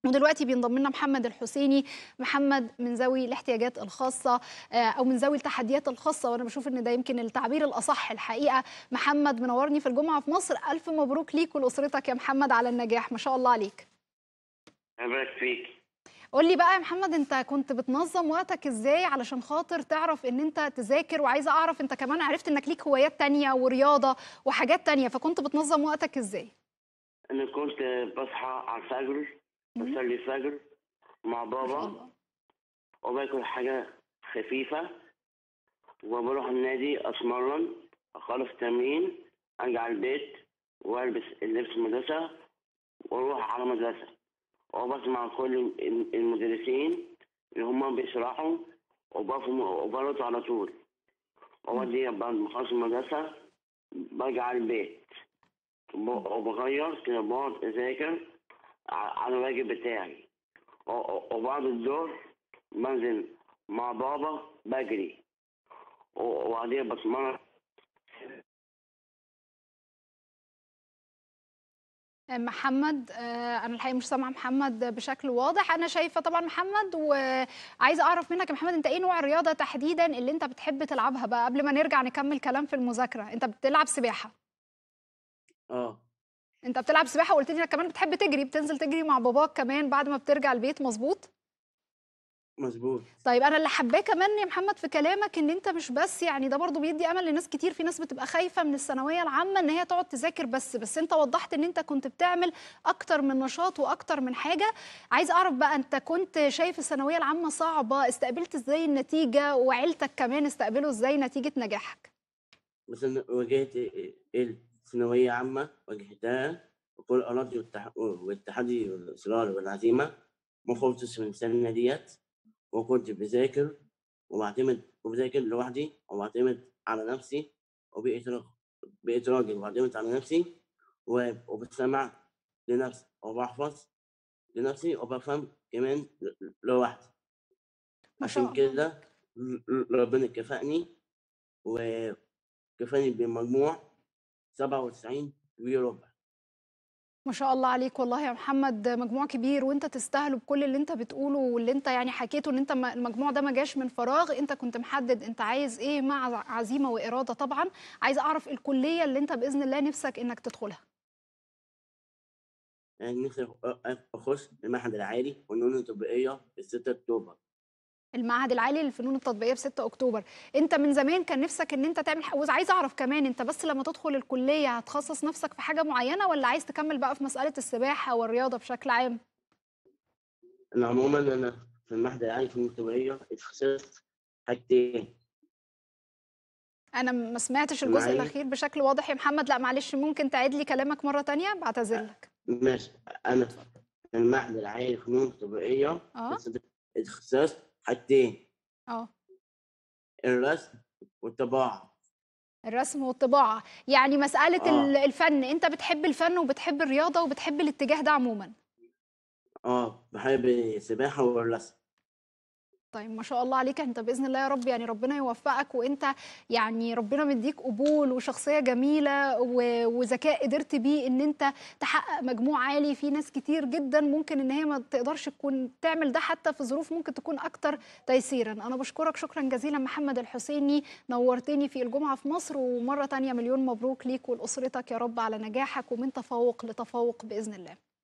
ودلوقتي بينضم لنا محمد الحسيني محمد من ذوي الاحتياجات الخاصه آه، او من ذوي التحديات الخاصه وانا بشوف ان ده يمكن التعبير الاصح الحقيقه محمد منورني في الجمعه في مصر الف مبروك ليك ولاسرتك يا محمد على النجاح ما شاء الله عليك يبارك فيك قول لي بقى يا محمد انت كنت بتنظم وقتك ازاي علشان خاطر تعرف ان انت تذاكر وعايزه اعرف انت كمان عرفت انك ليك هوايات تانية ورياضه وحاجات تانية فكنت بتنظم وقتك ازاي انا كنت بصحى على الفجر مم. بصلي الفجر مع ما شاء بابا الله وباكل حاجة خفيفة وبروح النادي اتمرن اخلص تمرين ارجع البيت والبس اللبس المدرسة واروح على مدرسة وبسمع كل الم- المدرسين اللي هم بيشرحوا وبفهم وبرد على طول وبعدين بعد ما اخلص المدرسة برجع البيت وب- وبغير كده بقعد اذاكر ع- على الواجب بتاعي و- و- وبعد الظهر بنزل مع بابا بجري و- وبعدين بتمرن محمد آه، انا الحقيقه مش سامعه محمد بشكل واضح انا شايفه طبعا محمد وعايزه اعرف منك يا محمد انت ايه نوع الرياضه تحديدا اللي انت بتحب تلعبها بقى قبل ما نرجع نكمل كلام في المذاكره انت بتلعب سباحه اه انت بتلعب سباحه وقلت لي انك كمان بتحب تجري بتنزل تجري مع باباك كمان بعد ما بترجع البيت مظبوط مظبوط طيب انا اللي حباه كمان يا محمد في كلامك ان انت مش بس يعني ده برضو بيدي امل لناس كتير في ناس بتبقى خايفه من الثانويه العامه ان هي تقعد تذاكر بس بس انت وضحت ان انت كنت بتعمل اكتر من نشاط واكتر من حاجه عايز اعرف بقى انت كنت شايف الثانويه العامه صعبه استقبلت ازاي النتيجه وعيلتك كمان استقبلوا ازاي نتيجه نجاحك بس أنا واجهت الثانوية عامة واجهتها بكل الأراضي والتح... والتحدي والإصرار والعزيمة ما خفتش من السنة ديت وكنت بذاكر وبعتمد وبذاكر لوحدي وبعتمد على نفسي وبقيت رج- بقيت راجل وبعتمد على نفسي و- وبستمع لنفسي وبحفظ لنفسي وبفهم كمان ل- لوحدي ما شاء عشان الله كده ر- ربنا كفأني وكفاني بمجموع سبعة وتسعين وربع ما شاء الله عليك والله يا محمد مجموع كبير وانت تستاهله بكل اللي انت بتقوله واللي انت يعني حكيته ان انت ما- المجموع ده ما جاش من فراغ انت كنت محدد انت عايز ايه مع عزيمة وإرادة طبعا عايز اعرف الكلية اللي انت بإذن الله نفسك انك تدخلها يعني نفسي أ- أخش المعهد العالي والنون التطبيقية في 6 أكتوبر المعهد العالي للفنون التطبيقية في 6 أكتوبر انت من زمان كان نفسك ان انت تعمل ح- وعايز اعرف كمان انت بس لما تدخل الكلية هتخصص نفسك في حاجة معينة ولا عايز تكمل بقى في مسألة السباحة والرياضة بشكل عام أنا عموما أنا في المعهد العالي في النون التطبيقية اتخصصت حاجتين انا ما سمعتش الجزء معايا؟ الاخير بشكل واضح يا محمد لا معلش ممكن تعيد لي كلامك مره تانية بعتذر لك ماشي أنا في المعهد العالي في النون التطبيقية اه اتخصصت حاجتين اه الرسم والطباعة الرسم والطباعه يعني مساله آه. ال- الفن انت بتحب الفن وبتحب الرياضه وبتحب الاتجاه ده عموما اه بحب السباحة والرسم طيب ما شاء الله عليك انت باذن الله يا رب يعني ربنا يوفقك وانت يعني ربنا مديك قبول وشخصيه جميله و- وذكاء قدرت بيه ان انت تحقق مجموع عالي في ناس كتير جدا ممكن ان هي ما تقدرش تكون تعمل ده حتى في ظروف ممكن تكون اكتر تيسيرا انا بشكرك شكرا جزيلا محمد الحسيني نورتني في الجمعه في مصر ومره تانية مليون مبروك ليك ولاسرتك يا رب على نجاحك ومن تفوق لتفوق باذن الله